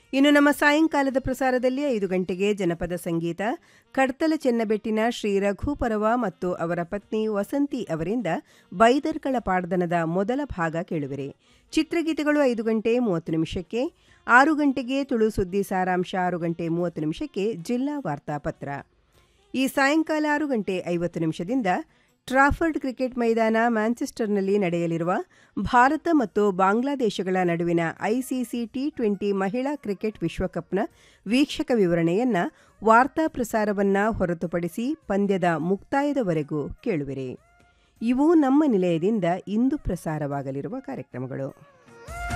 ಇನ್ನು ನಮ್ಮ ಸಾಯಂಕಾಲದ ಪ್ರಸಾರದಲ್ಲಿ ಐದು ಗಂಟೆಗೆ ಜನಪದ ಸಂಗೀತ ಕಡ್ತಲ ಚೆನ್ನಬೆಟ್ಟಿನ ಶ್ರೀ ರಘು ಪರವ ಮತ್ತು ಅವರ ಪತ್ನಿ ವಸಂತಿ ಅವರಿಂದ ಬೈದರ್ಕಳ ಪಾಡ್ದನದ ಮೊದಲ ಭಾಗ ಕೇಳುವಿರಿ ಚಿತ್ರಗೀತೆಗಳು ಐದು ಗಂಟೆ ಮೂವತ್ತು ನಿಮಿಷಕ್ಕೆ ಆರು ಗಂಟೆಗೆ ತುಳು ಸುದ್ದಿ ಸಾರಾಂಶ ಆರು ಗಂಟೆ ಮೂವತ್ತು ನಿಮಿಷಕ್ಕೆ ಜಿಲ್ಲಾ ವಾರ್ತಾಪತ್ರ ಈ ಸಾಯಂಕಾಲ ಆರು ಗಂಟೆ ಐವತ್ತು ನಿಮಿಷದಿಂದ ಟ್ರಾಫರ್ಡ್ ಕ್ರಿಕೆಟ್ ಮೈದಾನ ಮ್ಯಾಂಚೆಸ್ಟರ್ನಲ್ಲಿ ನಡೆಯಲಿರುವ ಭಾರತ ಮತ್ತು ಬಾಂಗ್ಲಾದೇಶಗಳ ನಡುವಿನ ಐಸಿಸಿ ಟಿ ಟ್ವೆಂಟಿ ಮಹಿಳಾ ಕ್ರಿಕೆಟ್ ವಿಶ್ವಕಪ್ನ ವೀಕ್ಷಕ ವಿವರಣೆಯನ್ನ ವಾರ್ತಾ ಪ್ರಸಾರವನ್ನ ಹೊರತುಪಡಿಸಿ ಪಂದ್ಯದ ಮುಕ್ತಾಯದವರೆಗೂ ಕೇಳುವಿರಿ ಇವು ನಮ್ಮ ನಿಲಯದಿಂದ ಇಂದು ಪ್ರಸಾರವಾಗಲಿರುವ ಕಾರ್ಯಕ್ರಮಗಳು